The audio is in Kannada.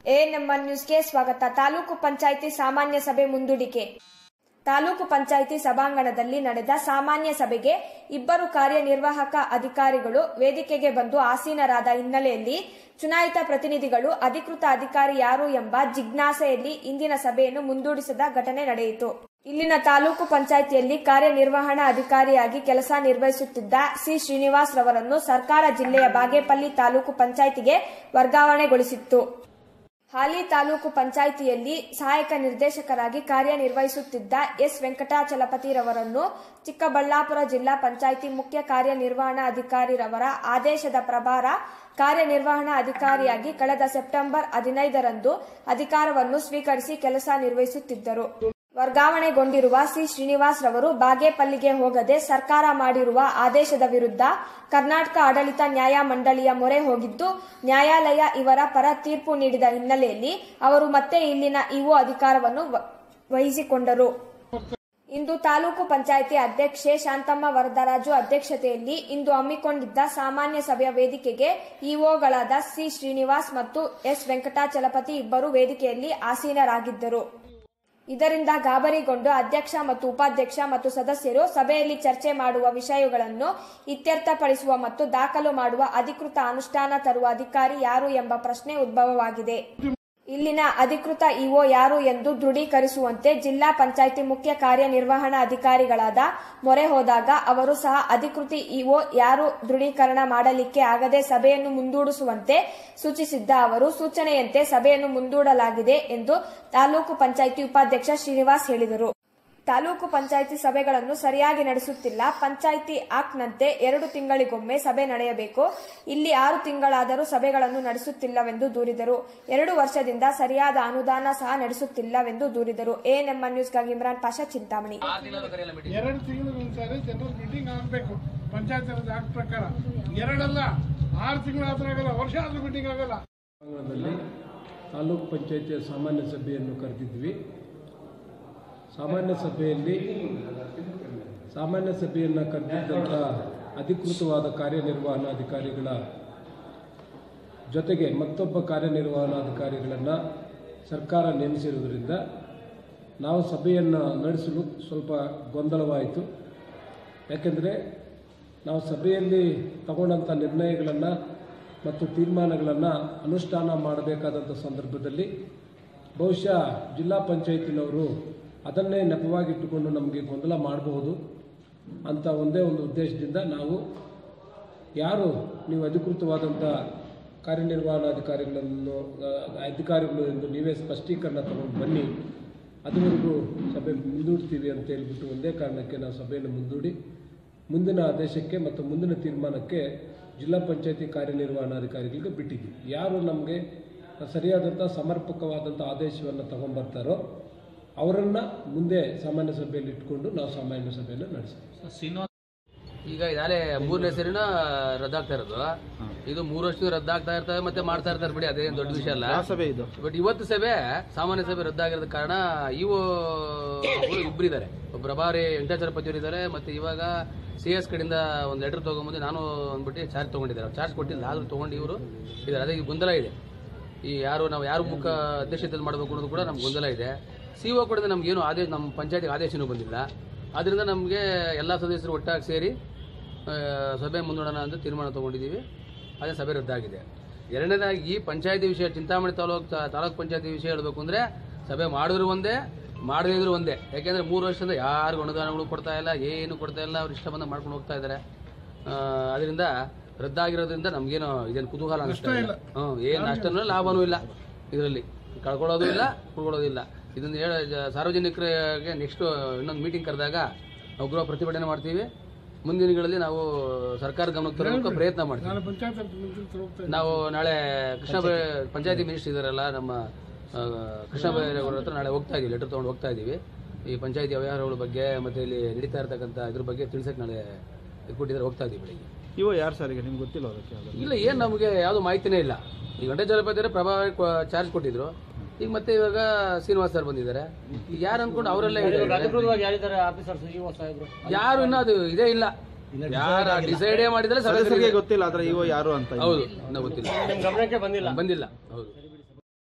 ಎಎನ್ಎಂಆರ್ ನ್ಯೂಸ್ಗೆ ಸ್ವಾಗತ ತಾಲೂಕು ಪಂಚಾಯಿತಿ ಸಾಮಾನ್ಯ ಸಭೆ ಮುಂದೂಡಿಕೆ ತಾಲೂಕು ಪಂಚಾಯಿತಿ ಸಭಾಂಗಣದಲ್ಲಿ ನಡೆದ ಸಾಮಾನ್ಯ ಸಭೆಗೆ ಇಬ್ಬರು ಕಾರ್ಯನಿರ್ವಾಹಕ ಅಧಿಕಾರಿಗಳು ವೇದಿಕೆಗೆ ಬಂದು ಆಸೀನರಾದ ಹಿನ್ನೆಲೆಯಲ್ಲಿ ಚುನಾಯಿತ ಪ್ರತಿನಿಧಿಗಳು ಅಧಿಕೃತ ಅಧಿಕಾರಿ ಯಾರು ಎಂಬ ಜಿಜ್ಞಾಸೆಯಲ್ಲಿ ಇಂದಿನ ಸಭೆಯನ್ನು ಮುಂದೂಡಿಸಿದ ಘಟನೆ ನಡೆಯಿತು ಇಲ್ಲಿನ ತಾಲೂಕು ಪಂಚಾಯಿತಿಯಲ್ಲಿ ಕಾರ್ಯನಿರ್ವಹಣಾ ಅಧಿಕಾರಿಯಾಗಿ ಕೆಲಸ ನಿರ್ವಹಿಸುತ್ತಿದ್ದ ಸಿ ಶ್ರೀನಿವಾಸ್ ರವರನ್ನು ಸರ್ಕಾರ ಜಿಲ್ಲೆಯ ಬಾಗೇಪಲ್ಲಿ ತಾಲೂಕು ಪಂಚಾಯಿತಿಗೆ ವರ್ಗಾವಣೆಗೊಳಿಸಿತ್ತು ಹಾಲಿ ತಾಲೂಕು ಪಂಚಾಯಿತಿಯಲ್ಲಿ ಸಹಾಯಕ ನಿರ್ದೇಶಕರಾಗಿ ಕಾರ್ಯನಿರ್ವಹಿಸುತ್ತಿದ್ದ ಎಸ್ ವೆಂಕಟಾಚಲಪತಿರವರನ್ನು ಚಿಕ್ಕಬಳ್ಳಾಪುರ ಜಿಲ್ಲಾ ಪಂಚಾಯಿತಿ ಮುಖ್ಯ ಕಾರ್ಯನಿರ್ವಹಣಾಧಿಕಾರಿರವರ ಆದೇಶದ ಪ್ರಭಾರ ಕಾರ್ಯನಿರ್ವಹಣಾ ಅಧಿಕಾರಿಯಾಗಿ ಕಳೆದ ಸೆಪ್ಟೆಂಬರ್ ಹದಿನೈದರಂದು ಅಧಿಕಾರವನ್ನು ಸ್ವೀಕರಿಸಿ ಕೆಲಸ ನಿರ್ವಹಿಸುತ್ತಿದ್ದರು ವರ್ಗಾವಣೆಗೊಂಡಿರುವ ಸಿ ಶ್ರೀನಿವಾಸ್ ರವರು ಬಾಗೇಪಲ್ಲಿಗೆ ಹೋಗದೆ ಸರ್ಕಾರ ಮಾಡಿರುವ ಆದೇಶದ ವಿರುದ್ಧ ಕರ್ನಾಟಕ ಆಡಳಿತ ನ್ಯಾಯಮಂಡಳಿಯ ಮೊರೆ ಹೋಗಿದ್ದು ನ್ಯಾಯಾಲಯ ಇವರ ಪರ ತೀರ್ಪು ನೀಡಿದ ಹಿನ್ನೆಲೆಯಲ್ಲಿ ಅವರು ಮತ್ತೆ ಇಲ್ಲಿನ ಇಒ ಅಧಿಕಾರವನ್ನು ವ- ವಹಿಸಿಕೊಂಡರು ಇಂದು ತಾಲೂಕು ಪಂಚಾಯಿತಿ ಅಧ್ಯಕ್ಷೆ ಶಾಂತಮ್ಮ ವರದರಾಜು ಅಧ್ಯಕ್ಷತೆಯಲ್ಲಿ ಇಂದು ಹಮ್ಮಿಕೊಂಡಿದ್ದ ಸಾಮಾನ್ಯ ಸಭೆಯ ವೇದಿಕೆಗೆ ಇಒಗಳಾದ ಸಿ ಶ್ರೀನಿವಾಸ್ ಮತ್ತು ಎಸ್ ವೆಂಕಟಾಚಲಪತಿ ಇಬ್ಬರು ವೇದಿಕೆಯಲ್ಲಿ ಆಸೀನರಾಗಿದ್ದರು ಇದರಿಂದ ಗಾಬರಿಗೊಂಡು ಅಧ್ಯಕ್ಷ ಮತ್ತು ಉಪಾಧ್ಯಕ್ಷ ಮತ್ತು ಸದಸ್ಯರು ಸಭೆಯಲ್ಲಿ ಚರ್ಚೆ ಮಾಡುವ ವಿಷಯಗಳನ್ನು ಇತ್ಯರ್ಥಪಡಿಸುವ ಮತ್ತು ದಾಖಲು ಮಾಡುವ ಅಧಿಕೃತ ಅನುಷ್ಠಾನ ತರುವ ಅಧಿಕಾರಿ ಯಾರು ಎಂಬ ಪ್ರಶ್ನೆ ಉದ್ಭವವಾಗಿದೆ ಇಲ್ಲಿನ ಅಧಿಕೃತ ಇಒ ಯಾರು ಎಂದು ದೃಢೀಕರಿಸುವಂತೆ ಜಿಲ್ಲಾ ಪಂಚಾಯಿತಿ ಮುಖ್ಯ ಕಾರ್ಯನಿರ್ವಹಣಾ ಅಧಿಕಾರಿಗಳಾದ ಮೊರೆ ಹೋದಾಗ ಅವರು ಸಹ ಅಧಿಕೃತ ಇಒ ಯಾರು ದೃಢೀಕರಣ ಮಾಡಲಿಕ್ಕೆ ಆಗದೆ ಸಭೆಯನ್ನು ಮುಂದೂಡಿಸುವಂತೆ ಸೂಚಿಸಿದ್ದ ಅವರು ಸೂಚನೆಯಂತೆ ಸಭೆಯನ್ನು ಮುಂದೂಡಲಾಗಿದೆ ಎಂದು ತಾಲೂಕು ಪಂಚಾಯಿತಿ ಉಪಾಧ್ಯಕ್ಷ ಶ್ರೀನಿವಾಸ್ ಹೇಳಿದರು ತಾಲೂಕು ಪಂಚಾಯಿತಿ ಸಭೆಗಳನ್ನು ಸರಿಯಾಗಿ ನಡೆಸುತ್ತಿಲ್ಲ ಪಂಚಾಯಿತಿ ಆಕ್ಟ್ನಂತೆ ಎರಡು ತಿಂಗಳಿಗೊಮ್ಮೆ ಸಭೆ ನಡೆಯಬೇಕು ಇಲ್ಲಿ ಆರು ತಿಂಗಳಾದರೂ ಸಭೆಗಳನ್ನು ನಡೆಸುತ್ತಿಲ್ಲವೆಂದು ದೂರಿದರು ಎರಡು ವರ್ಷದಿಂದ ಸರಿಯಾದ ಅನುದಾನ ಸಹ ನಡೆಸುತ್ತಿಲ್ಲವೆಂದು ದೂರಿದರು ಎಎನ್ಎಂಆರ್ ನ್ಯೂಸ್ಗಾಗಿ ಇಮ್ರಾನ್ ಪಾಷಾ ಚಿಂತಾಮಣಿ ಎರಡು ತಿಂಗಳು ಒಂದ್ಸಾರಿ ಜನರಲ್ ಮೀಟಿಂಗ್ ಆಗಬೇಕು ಪಂಚಾಯತ್ ರಾಜ್ ಆಕ್ಟ್ ಪ್ರಕಾರ ಎರಡಲ್ಲ ಆರು ತಿಂಗಳು ಆದ್ರೂ ಆಗಲ್ಲ ವರ್ಷ ಆದ್ರೂ ಮೀಟಿಂಗ್ ಆಗಲ್ಲ ಪ್ರಾಂಗಣದಲ್ಲಿ ತಾಲೂಕು ಪಂಚಾಯಿತಿಯ ಸಾಮಾನ್ಯ ಸಭೆಯನ್ನು ಕರೆದಿದ್ವಿ ಸಾಮಾನ್ಯ ಸಭೆಯಲ್ಲಿ ಸಾಮಾನ್ಯ ಸಭೆಯನ್ನು ಕರೆದಿದ್ದಂಥ ಅಧಿಕೃತವಾದ ಕಾರ್ಯನಿರ್ವಹಣಾಧಿಕಾರಿಗಳ ಜೊತೆಗೆ ಮತ್ತೊಬ್ಬ ಕಾರ್ಯನಿರ್ವಹಣಾಧಿಕಾರಿಗಳನ್ನು ಸರ್ಕಾರ ನೇಮಿಸಿರುವುದರಿಂದ ನಾವು ಸಭೆಯನ್ನು ನಡೆಸಲು ಸ್ವಲ್ಪ ಗೊಂದಲವಾಯಿತು ಯಾಕೆಂದರೆ ನಾವು ಸಭೆಯಲ್ಲಿ ತಗೊಂಡಂಥ ನಿರ್ಣಯಗಳನ್ನು ಮತ್ತು ತೀರ್ಮಾನಗಳನ್ನು ಅನುಷ್ಠಾನ ಮಾಡಬೇಕಾದಂಥ ಸಂದರ್ಭದಲ್ಲಿ ಬಹುಶಃ ಜಿಲ್ಲಾ ಪಂಚಾಯತಿನವರು ಅದನ್ನೇ ನೆಪವಾಗಿಟ್ಟುಕೊಂಡು ನಮಗೆ ಗೊಂದಲ ಮಾಡಬಹುದು ಅಂತ ಒಂದೇ ಒಂದು ಉದ್ದೇಶದಿಂದ ನಾವು ಯಾರು ನೀವು ಅಧಿಕೃತವಾದಂಥ ಕಾರ್ಯನಿರ್ವಹಣಾಧಿಕಾರಿಗಳನ್ನು ಆ, ಅಧಿಕಾರಿಗಳು ಎಂದು ನೀವೇ ಸ್ಪಷ್ಟೀಕರಣ ತಗೊಂಡು ಬನ್ನಿ ಅದುವರೆಗೂ ಸಭೆ ಮುಂದೂಡ್ತೀವಿ ಅಂತ ಹೇಳ್ಬಿಟ್ಟು ಒಂದೇ ಕಾರಣಕ್ಕೆ ನಾವು ಸಭೆಯನ್ನು ಮುಂದೂಡಿ ಮುಂದಿನ ಆದೇಶಕ್ಕೆ ಮತ್ತು ಮುಂದಿನ ತೀರ್ಮಾನಕ್ಕೆ ಜಿಲ್ಲಾ ಪಂಚಾಯತಿ ಕಾರ್ಯನಿರ್ವಹಣಾಧಿಕಾರಿಗಳಿಗೆ ಬಿಟ್ಟಿದ್ವಿ ಯಾರು ನಮಗೆ ಸರಿಯಾದಂಥ ಸಮರ್ಪಕವಾದಂಥ ಆದೇಶವನ್ನು ತಗೊಂಡ್ಬರ್ತಾರೋ ಅವರನ್ನು ಮುಂದೆ ಸಾಮಾನ್ಯ ಸಭೆಯಲ್ಲಿ ಇಟ್ಕೊಂಡು ನಾವು ಸಾಮಾನ್ಯ ಸಭೆಯನ್ನು ನಡೆಸ್ತೀವಿ ಈಗ ಇದಾರೆ ಮೂರನೇ ಸರಿನ ರದ್ದಾಗ್ತಾ ಇರೋದು ಇದು ಮೂರು ವರ್ಷದಿಂದ ರದ್ದಾಗ್ತಾ ಇರ್ತವೆ ಮತ್ತೆ ಮಾಡ್ತಾ ಇರ್ತಾರೆ ಬಿಡಿ ಅದೇನು ದೊಡ್ಡ ವಿಷಯ ಅಲ್ಲ ಸಭೆ ಇದು ಬಟ್ ಇವತ್ತು ಸಭೆ ಸಾಮಾನ್ಯ ಸಭೆ ರದ್ದಾಗಿರೋದ ಕಾರಣ ಇವು ಇಬ್ಬರಿದ್ದಾರೆ ಒಬ್ಬ ಪ್ರಭಾರಿ ವೆಂಕಟಾಚಲಪತಿ ಇದ್ದಾರೆ ಮತ್ತೆ ಇವಾಗ ಸಿ ಎಸ್ ಕಡೆಯಿಂದ ಒಂದು ಲೆಟರ್ ತೊಗೊಂಬಂದು ನಾನು ಅಂದ್ಬಿಟ್ಟು ಚಾರ್ಜ್ ತೊಗೊಂಡಿದ್ದಾರೆ ಚಾರ್ಜ್ ಕೊಟ್ಟಿಲ್ಲ ಆದರೂ ತೊಗೊಂಡು ಇವರು ಇದ್ದಾರೆ ಅದೇ ಈ ಗೊಂದಲ ಇದೆ ಈ ಯಾರು ನಾವು ಯಾರು ಮುಖ ಅಧ್ಯಕ್ಷತೆಯಲ್ಲಿ ಮಾಡಬೇಕು ಅನ್ನೋದು ಕೂಡ ನಮ್ಗೆ ಗೊಂದಲ ಇದೆ ಸಿ ಒ ಕಡೆಯಿಂದ ನಮಗೇನು ಆದೇಶ ನಮ್ಮ ಪಂಚಾಯತಿಗೆ ಆದೇಶನೂ ಬಂದಿಲ್ಲ ಆದ್ದರಿಂದ ನಮಗೆ ಎಲ್ಲ ಸದಸ್ಯರು ಒಟ್ಟಾಗಿ ಸೇರಿ ಆ, ಸಭೆ ಮುಂದೂಡೋಣ ಅಂತ ತೀರ್ಮಾನ ತೊಗೊಂಡಿದ್ದೀವಿ ಅದೇ ಸಭೆ ರದ್ದಾಗಿದೆ ಎರಡನೇದಾಗಿ ಈ ಪಂಚಾಯತಿ ವಿಷಯ ಚಿಂತಾಮಣಿ ತಾಲೂಕು ತಾಲೂಕು ಪಂಚಾಯತಿ ವಿಷಯ ಹೇಳಬೇಕು ಅಂದರೆ ಸಭೆ ಮಾಡಿದ್ರು ಒಂದೇ ಮಾಡದೇ ಇದ್ರು ಒಂದೇ ಯಾಕೆಂದರೆ ಮೂರು ವರ್ಷದಿಂದ ಯಾರಿಗೂ ಅನುದಾನಗಳು ಕೊಡ್ತಾ ಇಲ್ಲ ಏನು ಕೊಡ್ತಾ ಇಲ್ಲ ಅವ್ರು ಇಷ್ಟ ಬಂದ ಮಾಡ್ಕೊಂಡು ಹೋಗ್ತಾ ಇದ್ದಾರೆ ಆ, ಅದರಿಂದ ರದ್ದಾಗಿರೋದ್ರಿಂದ ನಮಗೇನು ಇದೇನು ಕುತೂಹಲ ಅನಿಸ್ತಾ ಇಲ್ಲ ಹ್ಞೂ ಏನು ನಷ್ಟನೂ ಲಾಭನೂ ಇಲ್ಲ ಇದರಲ್ಲಿ ಕಳ್ಕೊಳ್ಳೋದು ಇಲ್ಲ ಉಳ್ಕೊಳ್ಳೋದು ಇಲ್ಲ ಇದನ್ನು ಹೇಳ ಜ- ಸಾರ್ವಜನಿಕರಿಗೆ ನೆಕ್ಸ್ಟ್ ಇನ್ನೊಂದು ಮೀಟಿಂಗ್ ಕರೆದಾಗ ನಾವು ಗೃಹ ಪ್ರತಿಭಟನೆ ಮಾಡ್ತೀವಿ ಮುಂದಿನ ದಿನಗಳಲ್ಲಿ ನಾವು ಸರ್ಕಾರ ಗಮನಕ್ಕೆ ತರೋದಕ್ಕೆ ಪ್ರಯತ್ನ ಮಾಡ್ತೀವಿ ನಾನು ಪಂಚಾಯತ್ ರಾಜ್ ಹೋಗ್ತಾ ನಾವು ನಾಳೆ ಕೃಷ್ಣ ಬೈ ಪಂಚಾಯತಿ ಮಿನಿಸ್ಟರ್ ಇದಾರಲ್ಲ ನಮ್ಮ ಆ, ಕೃಷ್ಣ ಬೈರೇಗೌಡ ಹತ್ರ ನಾಳೆ ಹೋಗ್ತಾ ಇದೀವಿ ಲೆಟರ್ ತೊಗೊಂಡು ಹೋಗ್ತಾ ಇದೀವಿ ಈ ಪಂಚಾಯತಿ ವ್ಯವಹಾರಗಳ ಬಗ್ಗೆ ಮತ್ತೆ ಇಲ್ಲಿ ನಡೀತಾ ಇರ್ತಕ್ಕಂಥ ಇದ್ರ ಬಗ್ಗೆ ತಿಳ್ಸಕ್ಕೆ ನಾಳೆ ಇದು ಕೊಟ್ಟಿದ್ದಾರೆ ಹೋಗ್ತಾ ಇದೀವಿ ಬೆಳಿಗ್ಗೆ ಇವ ಯಾರು ಸರ್ ಈಗ ನಿಮ್ಗೆ ಗೊತ್ತಿಲ್ಲ ಅದಕ್ಕೆ ಯಾವ್ದು ಇಲ್ಲ ಏನು ನಮಗೆ ಯಾವುದು ಮಾಹಿತಿನೇ ಇಲ್ಲ ಈಗ ಗಂಟೆ ಜಲಪತಿಯವರು ಪ್ರಭಾವಿ ಚಾರ್ಜ್ ಕೊಟ್ಟಿದ್ರು ಈಗ ಮತ್ತೆ ಇವಾಗ ಶ್ರೀನಿವಾಸ್ ಸರ್ ಬಂದಿದ್ದಾರೆ ಈಗ ಯಾರು ಅನ್ಕೊಂಡು ಅವರೆಲ್ಲ ಯಾರು ಇನ್ನೂ ಅದು ಇದೇ ಇಲ್ಲ ಯಾರು ಡಿಸೈಡೇ ಮಾಡಿದ್ರೆ ಸದಸ್ಯರಿಗೆ ಗೊತ್ತಿಲ್ಲ ಆದ್ರೆ ಇವ ಯಾರು ಅಂತ ಹೌದು ಇನ್ನೂ ಗೊತ್ತಿಲ್ಲ ಬಂದಿಲ್ಲ ಬಂದಿಲ್ಲ ಹೌದು